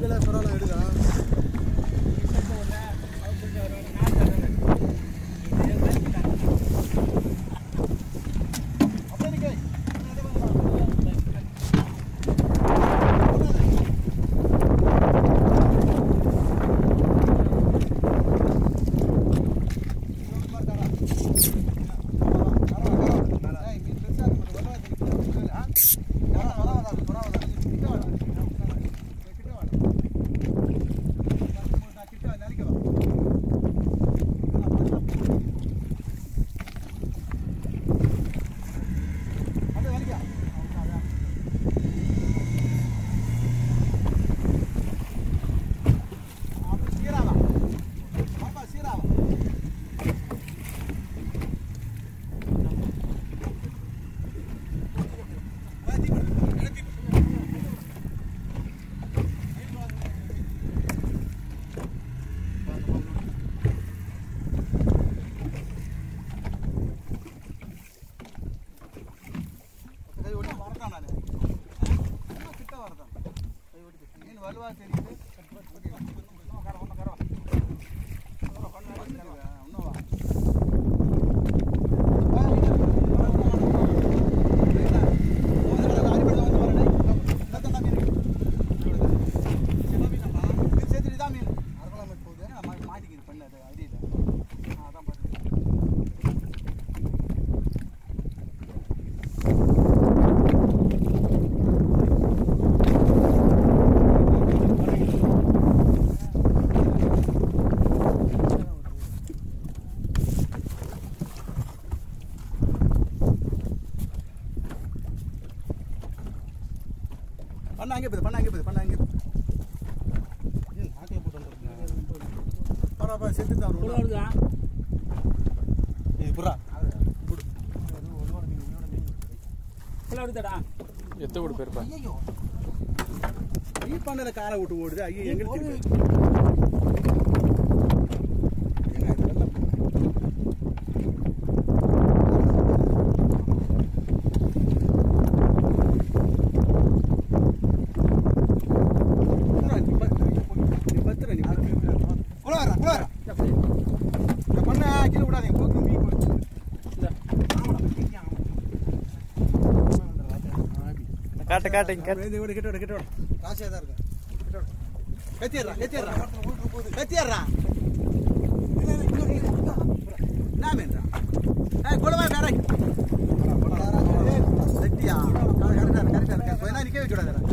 கையில் பரவாயில்ல எடுக்கா பண்ண அங்கே போகுது பண்ண அங்கே போகுது பண்ண அங்கே போகுது நாக்கில் போட்டு பரவாயில்ல செத்து தான் உள்ள வருதா இது புறா உள்ள வருதாடா எத்த கூட போயிருப்பா ஐயோ நீ பண்ணல காரை விட்டு ஓடுது ஐயோ எங்களுக்கு இருக்கு ஏங்க, இது வெள்ளம். புறா, நீ பத்து, நீ பத்துற, நீ பத்து. உள்ள வாடா, உள்ள வாடா. இந்த பண்ணை கீழே விடாதீங்க, போக்கு மீன் போச்சு. காட்டு காட்டு இங்க காட்டு. இது விடு, கிட்ட விடு, கிட்ட விடு. ராசியா தான் இருக்கு. கிட்ட விடு. கத்திடுறா, கத்திடுறா. கத்திடுறா. என்ன மீன்டா? ஏய், கொடு வா, வேற. செட்டியா? கரெக்டா இருக்கு, கரெக்டா இருக்கு. கொஞ்ச நேரம் நிக்க வைக்க கூடாதுடா.